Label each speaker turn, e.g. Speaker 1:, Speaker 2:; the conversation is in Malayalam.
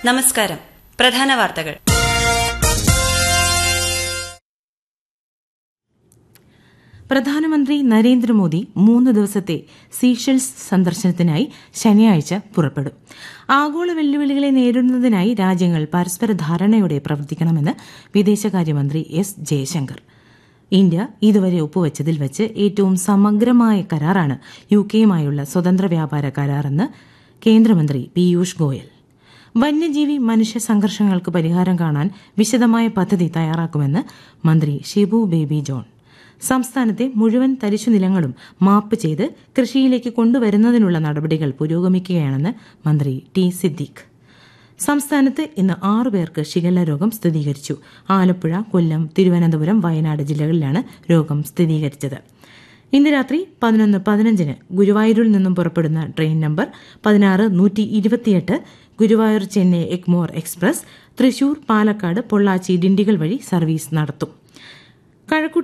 Speaker 1: നമസ്കാരം പ്രധാന വാർത്തകൾ
Speaker 2: പ്രധാനമന്ത്രി നരേന്ദ്രമോദി മൂന്ന് ദിവസത്തെ സീഷെൽസ് സന്ദർശനത്തിനായി ശനിയാഴ്ച പുറപ്പെടും ആഗോള വെല്ലുവിളികളെ നേരിടുന്നതിനായി രാജ്യങ്ങൾ പരസ്പര ധാരണയോടെ പ്രവർത്തിക്കണമെന്ന് വിദേശകാര്യമന്ത്രി എസ് ജയശങ്കർ ഇന്ത്യ ഇതുവരെ ഒപ്പുവച്ചതിൽ വെച്ച് ഏറ്റവും സമഗ്രമായ കരാറാണ് യു കെയുമായുള്ള സ്വതന്ത്ര വ്യാപാര കരാറെന്ന് കേന്ദ്രമന്ത്രി പീയൂഷ് ഗോയൽ വന്യജീവി മനുഷ്യ സംഘർഷങ്ങൾക്ക് പരിഹാരം കാണാൻ വിശദമായ പദ്ധതി തയ്യാറാക്കുമെന്ന് മന്ത്രി ഷിബു ബേബി ജോൺ സംസ്ഥാനത്തെ മുഴുവൻ തരിശു നിലങ്ങളും മാപ്പ് ചെയ്ത് കൃഷിയിലേക്ക് കൊണ്ടുവരുന്നതിനുള്ള നടപടികൾ പുരോഗമിക്കുകയാണെന്ന് മന്ത്രി ടി സിദ്ദീഖ് സംസ്ഥാനത്ത് ഇന്ന് ആറു പേർക്ക് ഷിഗല്ല രോഗം സ്ഥിരീകരിച്ചു ആലപ്പുഴ കൊല്ലം തിരുവനന്തപുരം വയനാട് ജില്ലകളിലാണ് രോഗം സ്ഥിരീകരിച്ചത് ഇന്ന് രാത്രി പതിനൊന്ന് പതിനഞ്ചിന് ഗുരുവായൂരിൽ നിന്നും പുറപ്പെടുന്ന ട്രെയിൻ നമ്പർ പതിനാറ് നൂറ്റി ഇരുപത്തിയെട്ട് ഗുരുവായൂർ ചെന്നൈ എഗ്മോർ എക്സ്പ്രസ് തൃശൂർ പാലക്കാട് പൊള്ളാച്ചി ഡിണ്ടിഗൽ വഴി സർവീസ് നടത്തും കഴക്കൂട്ടം